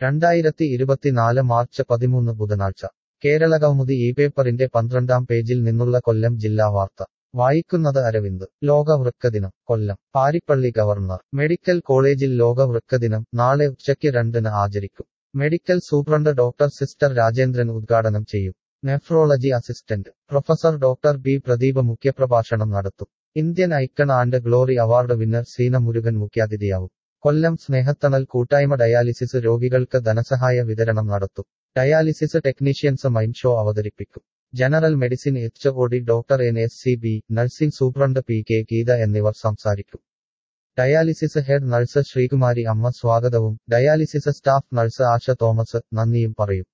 രണ്ടായിരത്തി ഇരുപത്തിനാല് മാർച്ച് പതിമൂന്ന് ബുധനാഴ്ച കേരള കൗമുദി ഈ പേപ്പറിന്റെ പന്ത്രണ്ടാം പേജിൽ നിന്നുള്ള കൊല്ലം ജില്ലാ വാർത്ത വായിക്കുന്നത് അരവിന്ദ് ലോക വൃക്കദിനം കൊല്ലം പാരിപ്പള്ളി ഗവർണർ മെഡിക്കൽ കോളേജിൽ ലോക വൃക്കദിനം നാളെ ഉച്ചയ്ക്ക് രണ്ടിന് ആചരിക്കും medical superintendent doctor sister Rajendran ഉദ്ഘാടനം ചെയ്യും nephrology assistant professor doctor B Pradeep മുഖ്യപ്രഭാഷണം നടത്തും Indian icon and glory award winner Seena Murugan മുഖ്യാതിഥിയാവും കൊല്ലം സ്നേഹത്തണൽ കൂട്ടായ്മ ഡയാലിസിസ് രോഗികൾക്ക് ധനസഹായ വിതരണം നടത്തും ഡയാലിസിസ് ടെക്നീഷ്യൻസ് മൈൻഡ് ഷോ അവതരിപ്പിക്കും general medicine H O D doctor N S C B nursing superintendent P K Geetha എന്നിവർ സംസാരിക്കും ഡയാലിസിസ് ഹെഡ് നഴ്സ് ശ്രീകുമാരി അമ്മ സ്വാഗതവും dialysis staff nurse Asha Thomas നന്ദിയും പറയും